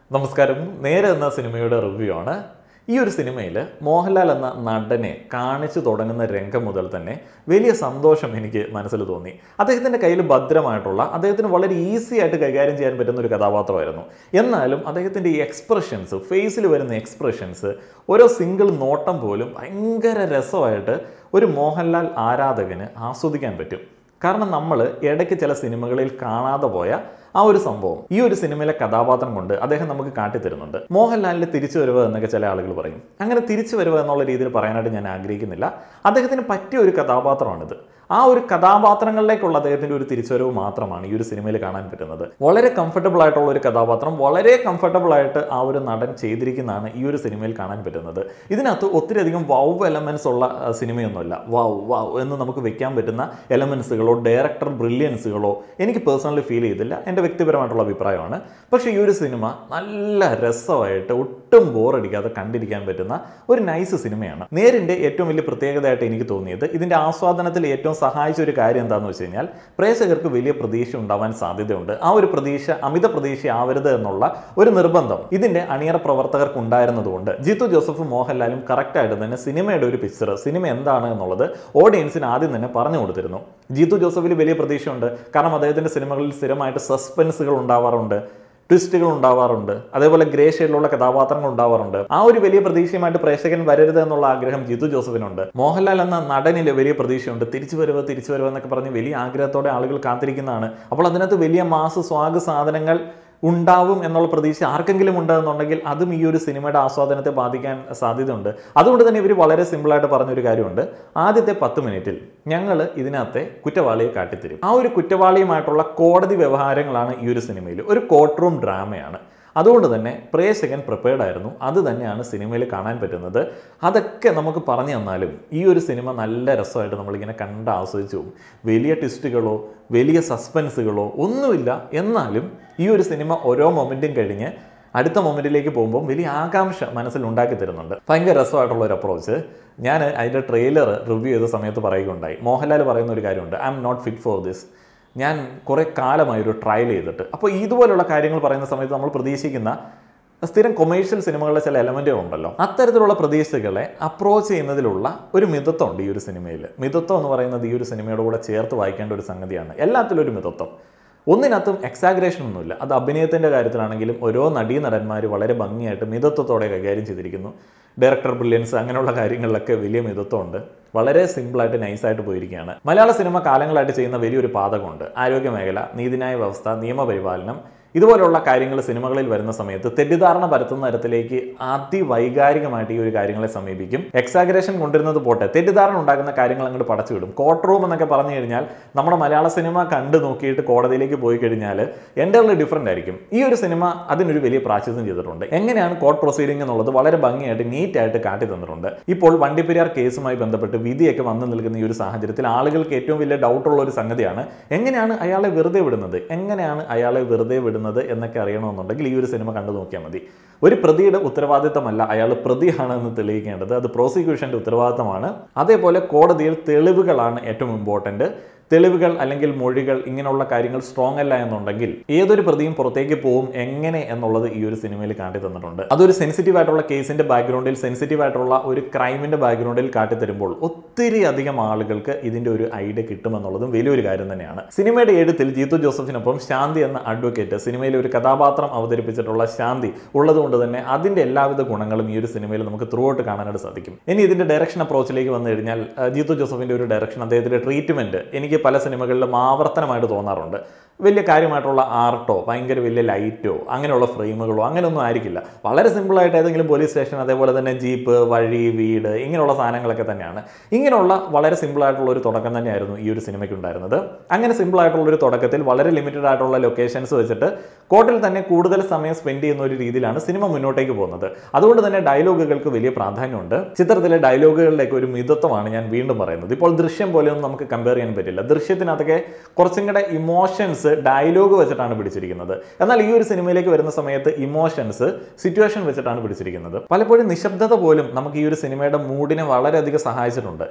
നമസ്കാരം നേരെ എന്ന സിനിമയുടെ റിവ്യൂ ആണ് ഈ ഒരു സിനിമയിൽ മോഹൻലാൽ എന്ന നടനെ കാണിച്ചു തുടങ്ങുന്ന രംഗം മുതൽ തന്നെ വലിയ സന്തോഷം എനിക്ക് മനസ്സിൽ തോന്നി അദ്ദേഹത്തിൻ്റെ കയ്യിൽ ഭദ്രമായിട്ടുള്ള അദ്ദേഹത്തിന് വളരെ ഈസി ആയിട്ട് കൈകാര്യം ചെയ്യാൻ പറ്റുന്ന ഒരു കഥാപാത്രമായിരുന്നു എന്നാലും അദ്ദേഹത്തിൻ്റെ ഈ എക്സ്പ്രഷൻസ് ഫേസിൽ വരുന്ന എക്സ്പ്രഷൻസ് ഓരോ സിംഗിൾ നോട്ടം പോലും ഭയങ്കര രസമായിട്ട് ഒരു മോഹൻലാൽ ആരാധകന് ആസ്വദിക്കാൻ പറ്റും കാരണം നമ്മൾ ഇടയ്ക്ക് ചില സിനിമകളിൽ കാണാതെ പോയ ആ ഒരു സംഭവം ഈ ഒരു സിനിമയിലെ കഥാപാത്രം കൊണ്ട് അദ്ദേഹം നമുക്ക് കാട്ടിത്തരുന്നുണ്ട് മോഹൻലാലിന്റെ തിരിച്ചു വരവ് എന്നൊക്കെ ചില ആളുകൾ പറയും അങ്ങനെ തിരിച്ചു വരവ് എന്നുള്ള രീതിയിൽ പറയാനായിട്ട് ഞാൻ ആഗ്രഹിക്കുന്നില്ല അദ്ദേഹത്തിന് പറ്റിയ ഒരു കഥാപാത്രമാണിത് ആ ഒരു കഥാപാത്രങ്ങളിലേക്കുള്ള അദ്ദേഹത്തിന്റെ ഒരു തിരിച്ചുവരവ് മാത്രമാണ് ഈ ഒരു സിനിമയിൽ കാണാൻ പറ്റുന്നത് വളരെ കംഫർട്ടബിൾ ആയിട്ടുള്ള ഒരു കഥാപാത്രം വളരെ കംഫർട്ടബിൾ ആയിട്ട് ആ ഒരു നടൻ ചെയ്തിരിക്കുന്നതാണ് ഈ ഒരു സിനിമയിൽ കാണാൻ പറ്റുന്നത് ഇതിനകത്ത് ഒത്തിരി അധികം വൗ എലമെന്റ്സ് ഉള്ള ആ, സിനിമയൊന്നുമല്ല വൗ വൗ എന്ന് നമുക്ക് വെക്കാൻ പറ്റുന്ന എലമെന്റ്സുകളോ ഡയറക്ടർ ബ്രില്യൻസുകളോ എനിക്ക് പേഴ്സണലി ഫീൽ ചെയ്തില്ല എൻ്റെ വ്യക്തിപരമായിട്ടുള്ള അഭിപ്രായമാണ് പക്ഷേ ഈ ഒരു സിനിമ നല്ല രസമായിട്ട് ഒട്ടും ബോറടിക്കാതെ കണ്ടിരിക്കാൻ പറ്റുന്ന ഒരു നൈസ് സിനിമയാണ് നേരിൻ്റെ ഏറ്റവും വലിയ പ്രത്യേകതയായിട്ട് എനിക്ക് തോന്നിയത് ഇതിൻ്റെ ആസ്വാദനത്തിൽ ഏറ്റവും സഹായിച്ച ഒരു കാര്യം എന്താണെന്ന് വെച്ച് കഴിഞ്ഞാൽ പ്രേക്ഷകർക്ക് വലിയ പ്രതീക്ഷ ഉണ്ടാവാൻ സാധ്യതയുണ്ട് ആ ഒരു പ്രതീക്ഷ അമിത പ്രതീക്ഷ ആവരുത് എന്നുള്ള ഒരു നിർബന്ധം ഇതിൻ്റെ അണിയറ പ്രവർത്തകർക്ക് ഉണ്ടായിരുന്നതുകൊണ്ട് ജിത്തു ജോസഫ് മോഹൻലാലും കറക്റ്റായിട്ട് തന്നെ സിനിമയുടെ ഒരു പിക്ചർ സിനിമ എന്താണ് എന്നുള്ളത് ഓഡിയൻസിന് ആദ്യം തന്നെ പറഞ്ഞു കൊടുത്തിരുന്നു ജിത്തു ജോസഫിൽ വലിയ പ്രതീക്ഷയുണ്ട് കാരണം അദ്ദേഹത്തിൻ്റെ സിനിമകളിൽ സ്ഥിരമായിട്ട് സസ്പെൻസുകൾ ഉണ്ടാവാറുണ്ട് ട്വിസ്റ്റുകൾ ഉണ്ടാവാറുണ്ട് അതേപോലെ ഗ്രേ ഷെയ്ഡിലുള്ള കഥാപാത്രങ്ങൾ ഉണ്ടാവാറുണ്ട് ആ ഒരു വലിയ പ്രതീക്ഷയുമായിട്ട് പ്രേക്ഷകൻ വരരുത് എന്നുള്ള ആഗ്രഹം ജിത്തു ജോസഫിനുണ്ട് മോഹൻലാൽ എന്ന നടനിൽ വലിയ പ്രതീക്ഷയുണ്ട് തിരിച്ചു വരവ് തിരിച്ചു വരവ് എന്നൊക്കെ പറഞ്ഞ് വലിയ ആഗ്രഹത്തോടെ ആളുകൾ കാത്തിരിക്കുന്നതാണ് അപ്പോൾ അതിനകത്ത് വലിയ മാസ് സ്വാഗ് സാധനങ്ങൾ ഉണ്ടാവും എന്നുള്ള പ്രതീക്ഷ ആർക്കെങ്കിലും ഉണ്ടെന്നുണ്ടെങ്കിൽ അതും ഈ ഒരു സിനിമയുടെ ആസ്വാദനത്തെ ബാധിക്കാൻ സാധ്യതയുണ്ട് അതുകൊണ്ട് തന്നെ ഇവർ വളരെ സിമ്പിളായിട്ട് പറഞ്ഞൊരു കാര്യമുണ്ട് ആദ്യത്തെ പത്ത് മിനിറ്റിൽ ഞങ്ങൾ ഇതിനകത്തെ കുറ്റവാളിയെ കാട്ടിത്തരും ആ ഒരു കുറ്റവാളിയുമായിട്ടുള്ള കോടതി വ്യവഹാരങ്ങളാണ് ഈ ഒരു സിനിമയിൽ ഒരു കോർട്ട് റൂം ഡ്രാമയാണ് അതുകൊണ്ട് തന്നെ പ്രേക്ഷകൻ പ്രിപ്പയർഡ് ആയിരുന്നു അത് തന്നെയാണ് സിനിമയിൽ കാണാൻ പറ്റുന്നത് അതൊക്കെ നമുക്ക് പറഞ്ഞു തന്നാലും ഈ ഒരു സിനിമ നല്ല രസമായിട്ട് നമ്മളിങ്ങനെ കണ്ട് ആസ്വദിച്ചു പോകും വലിയ ട്വിസ്റ്റുകളോ വലിയ സസ്പെൻസുകളോ ഒന്നുമില്ല എന്നാലും ഈ ഒരു സിനിമ ഓരോ മൊമെൻറ്റും കഴിഞ്ഞ് അടുത്ത മൊമെൻറ്റിലേക്ക് പോകുമ്പോൾ വലിയ ആകാംക്ഷ മനസ്സിൽ ഉണ്ടാക്കി തരുന്നുണ്ട് ഭയങ്കര രസമായിട്ടുള്ള ഒരു അപ്രോച്ച് ഞാൻ അതിൻ്റെ ട്രെയിലർ റിവ്യൂ ചെയ്ത സമയത്ത് പറയുകയുണ്ടായി മോഹൻലാൽ പറയുന്ന ഒരു കാര്യമുണ്ട് I am not fit for this ഞാൻ കുറേ കാലമായി ഒരു ട്രയൽ ചെയ്തിട്ട് അപ്പോൾ ഇതുപോലുള്ള കാര്യങ്ങൾ പറയുന്ന സമയത്ത് നമ്മൾ പ്രതീക്ഷിക്കുന്ന സ്ഥിരം കൊമേഴ്ഷ്യൽ സിനിമകളിലെ ചില എലമെൻറ്റുകൾ ഉണ്ടല്ലോ അത്തരത്തിലുള്ള പ്രതീക്ഷകളെ അപ്രോച്ച് ചെയ്യുന്നതിലുള്ള ഒരു മിതത്വമുണ്ട് ഈ ഒരു സിനിമയിൽ മിതത്വം എന്ന് പറയുന്നത് ഈ ഒരു സിനിമയുടെ കൂടെ ചേർത്ത് വായിക്കേണ്ട ഒരു സംഗതിയാണ് എല്ലാത്തിലും ഒരു മിതത്വം ഒന്നിനകത്തും എക്സാഗ്രേഷൻ ഒന്നുമില്ല അത് അഭിനയത്തിൻ്റെ കാര്യത്തിലാണെങ്കിലും ഓരോ നടീനടന്മാർ വളരെ ഭംഗിയായിട്ട് മിതത്വത്തോടെ കൈകാര്യം ചെയ്തിരിക്കുന്നു ഡയറക്ടർ ബ്രില്യൻസ് അങ്ങനെയുള്ള കാര്യങ്ങളിലൊക്കെ വലിയ മിതത്വമുണ്ട് വളരെ സിമ്പിളായിട്ട് നൈസായിട്ട് പോയിരിക്കുകയാണ് മലയാള സിനിമ കാലങ്ങളായിട്ട് ചെയ്യുന്ന വലിയൊരു പാതകമുണ്ട് ആരോഗ്യ മേഖല നീതിന്യായ വ്യവസ്ഥ നിയമപരിപാലനം ഇതുപോലുള്ള കാര്യങ്ങൾ സിനിമകളിൽ വരുന്ന സമയത്ത് തെറ്റിദ്ധാരണ പരത്തുന്ന തരത്തിലേക്ക് അതിവൈകാരികമായിട്ട് ഈ ഒരു കാര്യങ്ങളെ സമീപിക്കും എക്സാഗ്രേഷൻ കൊണ്ടിരുന്നത് പോട്ടെ തെറ്റിദ്ധാരണ ഉണ്ടാക്കുന്ന കാര്യങ്ങൾ അങ്ങോട്ട് പടച്ചുവിടും കോർട്ട് റൂം എന്നൊക്കെ പറഞ്ഞു കഴിഞ്ഞാൽ നമ്മുടെ മലയാള സിനിമ കണ്ടു നോക്കിയിട്ട് കോടതിയിലേക്ക് പോയി കഴിഞ്ഞാൽ എൻ്റെ ഡിഫറൻ്റ് ആയിരിക്കും ഈ ഒരു സിനിമ അതിനൊരു വലിയ പ്രാച്യത്വം ചെയ്തിട്ടുണ്ട് എങ്ങനെയാണ് കോർട്ട് പ്രൊസീഡിംഗ് എന്നുള്ളത് വളരെ ഭംഗിയായിട്ട് നീറ്റായിട്ട് കാട്ടി തന്നിട്ടുണ്ട് ഇപ്പോൾ വണ്ടിപ്പെരിയാർ കേസുമായി ബന്ധപ്പെട്ട് വിധിയൊക്കെ വന്നു നിൽക്കുന്ന ഈ ഒരു സാഹചര്യത്തിൽ ആളുകൾക്ക് ഏറ്റവും വലിയ ഡൗട്ടുള്ള ഒരു സംഗതിയാണ് എങ്ങനെയാണ് അയാളെ വെറുതെ വിടുന്നത് എങ്ങനെയാണ് അയാളെ വെറുതെ വിടുന്നത് എന്നൊക്കെ അറിയണമെന്നുണ്ടെങ്കിൽ ഈ ഒരു സിനിമ കണ്ടു നോക്കിയാൽ മതി ഒരു പ്രതിയുടെ ഉത്തരവാദിത്തമല്ല അയാൾ പ്രതിയാണ് എന്ന് തെളിയിക്കേണ്ടത് അത് പ്രോസിക്യൂഷന്റെ ഉത്തരവാദിത്തമാണ് അതേപോലെ കോടതിയിൽ തെളിവുകളാണ് ഏറ്റവും ഇമ്പോർട്ടന്റ് തെളിവുകൾ അല്ലെങ്കിൽ മൊഴികൾ ഇങ്ങനെയുള്ള കാര്യങ്ങൾ സ്ട്രോങ് അല്ല എന്നുണ്ടെങ്കിൽ ഏതൊരു പ്രതിയും പുറത്തേക്ക് പോകും എങ്ങനെ എന്നുള്ളത് ഈ ഒരു സിനിമയിൽ കാട്ടി തന്നിട്ടുണ്ട് അതൊരു സെൻസിറ്റീവ് ആയിട്ടുള്ള കേസിന്റെ ബാക്ക്ഗ്രൗണ്ടിൽ സെൻസിറ്റീവ് ആയിട്ടുള്ള ഒരു ക്രൈമിന്റെ ബാക്ക്ഗ്രൗണ്ടിൽ കാട്ടി തരുമ്പോൾ ഒത്തിരി അധികം ആളുകൾക്ക് ഇതിന്റെ ഒരു ഐഡിയ കിട്ടുമെന്നുള്ളതും വലിയൊരു കാര്യം തന്നെയാണ് സിനിമയുടെ എഴുത്തിൽ ജീത്തു ജോസഫിനൊപ്പം ശാന്തി എന്ന അഡ്വക്കേറ്റ് സിനിമയിൽ ഒരു കഥാപാത്രം അവതരിപ്പിച്ചിട്ടുള്ള ശാന്തി ഉള്ളതുകൊണ്ട് തന്നെ അതിന്റെ എല്ലാവിധ ഗുണങ്ങളും ഈ ഒരു സിനിമയിൽ നമുക്ക് ത്രൂ ഔട്ട് കാണാനായിട്ട് സാധിക്കും ഇനി ഇതിന്റെ ഡയറക്ഷൻ അപ്രോച്ചിലേക്ക് വന്നു കഴിഞ്ഞാൽ ആ, ജീത്തു ജോസഫിന്റെ ഒരു ഡയറക്ഷൻ അദ്ദേഹത്തിന്റെ ട്രീറ്റ്മെന്റ് എനിക്ക് പല സിനിമകളിലും ആവർത്തനമായിട്ട് തോന്നാറുണ്ട് വലിയ കാര്യമായിട്ടുള്ള ആർട്ടോ ഭയങ്കര വലിയ ലൈറ്റോ അങ്ങനെയുള്ള ഫ്രെയിമുകളോ അങ്ങനെയൊന്നും ആയിരിക്കില്ല വളരെ സിമ്പിളായിട്ട് ഏതെങ്കിലും പോലീസ് സ്റ്റേഷൻ അതേപോലെ തന്നെ ജീപ്പ് വഴി വീട് ഇങ്ങനെയുള്ള സാധനങ്ങളൊക്കെ തന്നെയാണ് ഇങ്ങനെയുള്ള വളരെ സിമ്പിളായിട്ടുള്ള ഒരു തുടക്കം തന്നെയായിരുന്നു ഈ ഒരു സിനിമയ്ക്ക് ഉണ്ടായിരുന്നത് അങ്ങനെ സിമ്പിളായിട്ടുള്ള ഒരു തുടക്കത്തിൽ വളരെ ലിമിറ്റഡ് ആയിട്ടുള്ള ലൊക്കേഷൻസ് വെച്ചിട്ട് കോർട്ടിൽ തന്നെ കൂടുതൽ സമയം സ്പെൻഡ് ചെയ്യുന്ന ഒരു രീതിയിലാണ് സിനിമ മുന്നോട്ടേക്ക് പോകുന്നത് അതുകൊണ്ട് തന്നെ ഡയലോഗുകൾക്ക് വലിയ പ്രാധാന്യമുണ്ട് ചിത്രത്തിലെ ഡയലോഗുകളിലേക്ക് ഒരു മിതത്വമാണ് ഞാൻ വീണ്ടും പറയുന്നത് ഇപ്പോൾ ദൃശ്യം പോലെയൊന്നും നമുക്ക് കമ്പയർ ചെയ്യാൻ പറ്റില്ല ദൃശ്യത്തിനകത്തൊക്കെ കുറച്ചും കൂടെ ഇമോഷൻസ് ഡയലോഗ് വെച്ചിട്ടാണ് പിടിച്ചിരിക്കുന്നത് എന്നാൽ ഈ ഒരു സിനിമയിലേക്ക് വരുന്ന സമയത്ത് ഇമോഷൻസ് സിറ്റുവേഷൻ വെച്ചിട്ടാണ് പിടിച്ചിരിക്കുന്നത് പലപ്പോഴും നിശബ്ദത പോലും നമുക്ക് ഈ ഒരു സിനിമയുടെ മൂഡിനെ വളരെയധികം സഹായിച്ചിട്ടുണ്ട്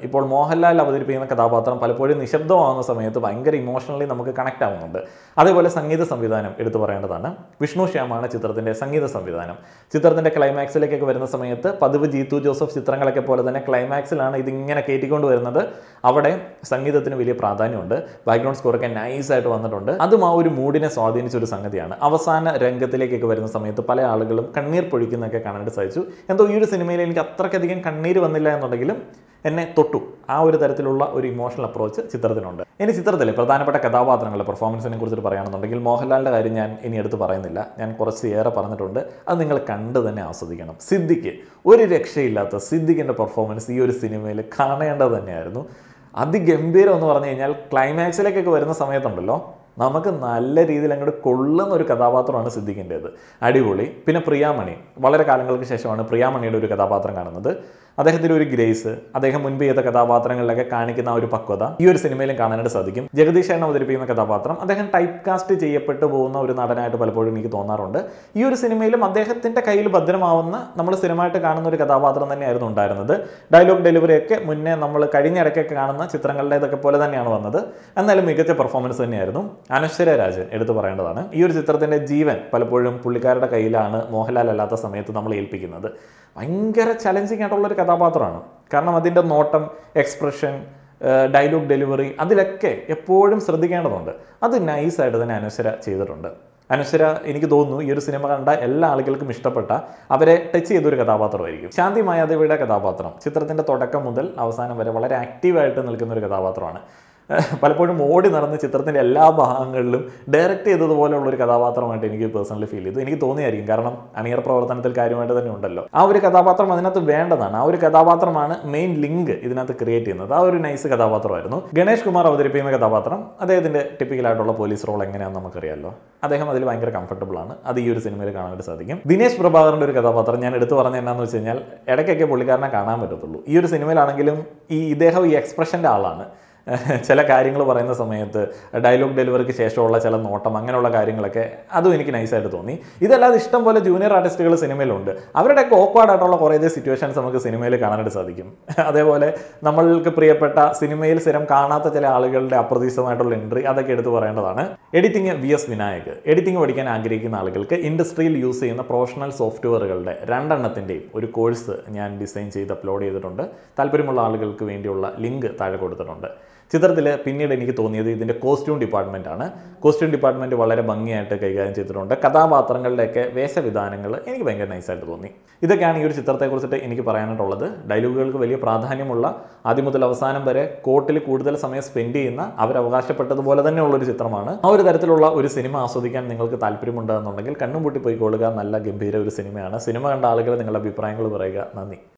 ഇപ്പോൾ മോഹൻലാൽ അവതരിപ്പിക്കുന്ന കഥാപാത്രം പലപ്പോഴും നിശബ്ദമാവുന്ന സമയത്ത് ഭയങ്കര ഇമോഷണലി നമുക്ക് കണക്ട് ആവുന്നുണ്ട് അതേപോലെ സംഗീത സംവിധാനം എടുത്തു പറയേണ്ടതാണ് വിഷ്ണു ശ്യാമാണ് ചിത്രത്തിൻ്റെ സംഗീത സംവിധാനം ചിത്രത്തിൻ്റെ ക്ലൈമാക്സിലേക്കൊക്കെ വരുന്ന സമയത്ത് പതിവ് ജീത്തു ജോസഫ് ചിത്രങ്ങളൊക്കെ പോലെ തന്നെ ക്ലൈമാക്സിലാണ് ഇതിങ്ങനെ കയറ്റിക്കൊണ്ട് വരുന്നത് അവിടെ സംഗീതത്തിന് വലിയ പ്രാധാന്യമുണ്ട് ബാക്ക്ഗ്രൗണ്ട് സ്കോറൊക്കെ നൈസായിട്ട് വന്നിട്ടുണ്ട് അതും ആ ഒരു മൂഡിനെ സ്വാധീനിച്ച ഒരു സംഗതിയാണ് അവസാന രംഗത്തിലേക്കൊക്കെ വരുന്ന സമയത്ത് പല ആളുകളും കണ്ണീർ പൊഴിക്കുന്നൊക്കെ കാണാനായിട്ട് സാധിച്ചു എന്തോ ഈ ഒരു സിനിമയിൽ എനിക്ക് അത്രയ്ക്കധികം കണ്ണീര് വന്നില്ല എന്നുണ്ടെങ്കിലും എന്നെ തൊട്ടു ആ ഒരു തരത്തിലുള്ള ഒരു ഇമോഷണൽ അപ്രോച്ച് ചിത്രത്തിനുണ്ട് ഇനി ചിത്രത്തിലെ പ്രധാനപ്പെട്ട കഥാപാത്രങ്ങളുടെ പെർഫോമൻസിനെ കുറിച്ചിട്ട് പറയുകയാണെന്നുണ്ടെങ്കിൽ മോഹൻലാലിൻ്റെ കാര്യം ഞാൻ ഇനി എടുത്ത് പറയുന്നില്ല ഞാൻ കുറച്ച് ഏറെ പറഞ്ഞിട്ടുണ്ട് അത് നിങ്ങൾ കണ്ട് തന്നെ ആസ്വദിക്കണം സിദ്ദിഖ് ഒരു രക്ഷയില്ലാത്ത സിദ്ദിഖിൻ്റെ പെർഫോമൻസ് ഈ ഒരു സിനിമയിൽ കാണേണ്ടത് തന്നെയായിരുന്നു അതിഗംഭീരം എന്ന് പറഞ്ഞു കഴിഞ്ഞാൽ ക്ലൈമാക്സിലേക്കൊക്കെ വരുന്ന സമയത്തുണ്ടല്ലോ നമുക്ക് നല്ല രീതിയിൽ അങ്ങോട്ട് കൊള്ളുന്ന ഒരു കഥാപാത്രമാണ് സിദ്ദിഖിൻ്റേത് അടിപൊളി പിന്നെ പ്രിയാമണി വളരെ കാലങ്ങൾക്ക് ശേഷമാണ് പ്രിയാമണിയുടെ ഒരു കഥാപാത്രം കാണുന്നത് അദ്ദേഹത്തിൻ്റെ ഒരു ഗ്രേസ് അദ്ദേഹം മുൻപ് ചെയ്ത കഥാപാത്രങ്ങളിലൊക്കെ കാണിക്കുന്ന ആ ഒരു പക്വത ഈ ഒരു സിനിമയിലും കാണാനായിട്ട് സാധിക്കും ജഗദീഷ് ചേട്ടൻ അവതരിപ്പിക്കുന്ന കഥാപാത്രം അദ്ദേഹം ടൈപ്പ് കാസ്റ്റ് ചെയ്യപ്പെട്ടു പോകുന്ന ഒരു നടനായിട്ട് പലപ്പോഴും എനിക്ക് തോന്നാറുണ്ട് ഈ ഒരു സിനിമയിലും അദ്ദേഹത്തിൻ്റെ കയ്യിൽ ഭദ്രമാവുന്ന നമ്മൾ സ്ഥിരമായിട്ട് കാണുന്ന ഒരു കഥാപാത്രം തന്നെയായിരുന്നു ഉണ്ടായിരുന്നത് ഡയലോഗ് ഡെലിവറി ഒക്കെ മുന്നേ നമ്മൾ കഴിഞ്ഞ ഇടയ്ക്കൊക്കെ കാണുന്ന ചിത്രങ്ങളുടേതൊക്കെ പോലെ തന്നെയാണ് വന്നത് എന്നാലും മികച്ച പെർഫോമൻസ് തന്നെയായിരുന്നു അനശ്വര രാജൻ എടുത്തു പറയേണ്ടതാണ് ഈ ഒരു ചിത്രത്തിൻ്റെ ജീവൻ പലപ്പോഴും പുള്ളിക്കാരുടെ കയ്യിലാണ് മോഹൻലാൽ അല്ലാത്ത സമയത്ത് നമ്മൾ ഏൽപ്പിക്കുന്നത് ഭയങ്കര ചലഞ്ചിങ് ആയിട്ടുള്ള ഒരു കഥാപാത്രമാണ് കാരണം അതിൻ്റെ നോട്ടം എക്സ്പ്രഷൻ ഡയലോഗ് ഡെലിവറി അതിലൊക്കെ എപ്പോഴും ശ്രദ്ധിക്കേണ്ടതുണ്ട് അത് നൈസായിട്ട് തന്നെ അനശ്വര ചെയ്തിട്ടുണ്ട് അനശ്വര എനിക്ക് തോന്നുന്നു ഈ ഒരു സിനിമ കണ്ട എല്ലാ ആളുകൾക്കും ഇഷ്ടപ്പെട്ട അവരെ ടച്ച് ചെയ്തൊരു കഥാപാത്രമായിരിക്കും ശാന്തി മായാദേവിയുടെ കഥാപാത്രം ചിത്രത്തിൻ്റെ തുടക്കം മുതൽ അവസാനം വരെ വളരെ ആക്റ്റീവായിട്ട് നിൽക്കുന്ന ഒരു കഥാപാത്രമാണ് പലപ്പോഴും ഓടി നടന്ന് ചിത്രത്തിൻ്റെ എല്ലാ ഭാഗങ്ങളിലും ഡയറക്റ്റ് ചെയ്തതുപോലെയുള്ള ഒരു കഥാപാത്രമായിട്ട് എനിക്ക് പേഴ്സണലി ഫീൽ ചെയ്തു എനിക്ക് തോന്നിയായിരിക്കും കാരണം അണിയർ പ്രവർത്തനത്തിൽ കാര്യമായിട്ട് തന്നെ ഉണ്ടല്ലോ ആ ഒരു കഥാപാത്രം അതിനകത്ത് വേണ്ടതാണ് ആ ഒരു കഥാപാത്രമാണ് മെയിൻ ലിങ്ക് ഇതിനകത്ത് ക്രിയേറ്റ് ചെയ്യുന്നത് ആ ഒരു നൈസ് കഥാപാത്രമായിരുന്നു ഗണേഷ് കുമാർ അവതരിപ്പിക്കുന്ന കഥാപാത്രം അദ്ദേഹത്തിൻ്റെ ടിപ്പിക്കലായിട്ടുള്ള പോലീസ് റോൾ എങ്ങനെയാണെന്ന് നമുക്കറിയാമല്ലോ അദ്ദേഹം അതിൽ ഭയങ്കര കംഫർട്ടബിൾ ആണ് അത് ഈ ഒരു സിനിമയിൽ കാണാനായിട്ട് സാധിക്കും ദിനേശ് പ്രഭാകറിൻ്റെ ഒരു കഥാപാത്രം ഞാൻ എടുത്തു പറഞ്ഞ എന്നാന്ന് വെച്ച് കഴിഞ്ഞാൽ ഇടയ്ക്കൊക്കെ പുള്ളിക്കാരനെ കാണാൻ പറ്റത്തുള്ളൂ ഈ ഒരു സിനിമയിലാണെങ്കിലും ഈ ഇദ്ദേഹം ഈ എക്സ്പ്രഷൻ്റെ ആളാണ് ചില കാര്യങ്ങൾ പറയുന്ന സമയത്ത് ഡയലോഗ് ഡെലിവറിക്ക് ശേഷമുള്ള ചില നോട്ടം അങ്ങനെയുള്ള കാര്യങ്ങളൊക്കെ അതും എനിക്ക് നൈസായിട്ട് തോന്നി ഇതല്ലാതെ ഇഷ്ടം പോലെ ജൂനിയർ ആർട്ടിസ്റ്റുകൾ സിനിമയിലുണ്ട് അവരുടെയൊക്കെ awkward ആയിട്ടുള്ള കുറേ സിറ്റുവേഷൻസ് നമുക്ക് സിനിമയിൽ കാണാനായിട്ട് സാധിക്കും അതേപോലെ നമ്മൾക്ക് പ്രിയപ്പെട്ട സിനിമയിൽ സ്ഥിരം കാണാത്ത ചില ആളുകളുടെ അപ്രതീക്ഷിതമായിട്ടുള്ള എൻട്രി അതൊക്കെ എടുത്ത് പറയേണ്ടതാണ് editing V S Vinayak editing പഠിക്കാൻ ആഗ്രഹിക്കുന്ന ആളുകൾക്ക് ഇൻഡസ്ട്രിയിൽ യൂസ് ചെയ്യുന്ന പ്രൊഫഷണൽ സോഫ്റ്റ്വെയറുകളുടെ രണ്ടെണ്ണത്തിൻ്റെയും ഒരു കോഴ്സ് ഞാൻ ഡിസൈൻ ചെയ്ത് അപ്ലോഡ് ചെയ്തിട്ടുണ്ട് താല്പര്യമുള്ള ആളുകൾക്ക് വേണ്ടിയുള്ള ലിങ്ക് താഴെ കൊടുത്തിട്ടുണ്ട് ചിത്രത്തിൽ പിന്നീട് എനിക്ക് തോന്നിയത് ഇതിൻ്റെ കോസ്റ്റ്യൂം ഡിപ്പാർട്ട്മെൻ്റ് ആണ് കോസ്റ്റ്യൂം ഡിപ്പാർട്ട്മെൻറ്റ് വളരെ ഭംഗിയായിട്ട് കൈകാര്യം ചെയ്തിട്ടുണ്ട് കഥാപാത്രങ്ങളുടെയൊക്കെ വേഷവിധാനങ്ങൾ എനിക്ക് ഭയങ്കര നൈസായിട്ട് തോന്നി ഇതൊക്കെയാണ് ഈ ഒരു ചിത്രത്തെക്കുറിച്ചിട്ട് എനിക്ക് പറയാനായിട്ടുള്ളത് ഡയലോഗുകൾക്ക് വലിയ പ്രാധാന്യമുള്ള ആദ്യം മുതൽ അവസാനം വരെ കോർട്ടിൽ കൂടുതൽ സമയം സ്പെൻഡ് ചെയ്യുന്ന അവരവകാശപ്പെട്ടതുപോലെ തന്നെയുള്ള ഒരു ചിത്രമാണ് ആ ഒരു തരത്തിലുള്ള ഒരു സിനിമ ആസ്വദിക്കാൻ നിങ്ങൾക്ക് താല്പര്യമുണ്ടെന്നുണ്ടെങ്കിൽ കണ്ണും പൂട്ടി പോയിക്കൊള്ളുക നല്ല ഗംഭീര ഒരു സിനിമയാണ് സിനിമ കണ്ട ആളുകൾ നിങ്ങളുടെ അഭിപ്രായങ്ങൾ പറയുക നന്ദി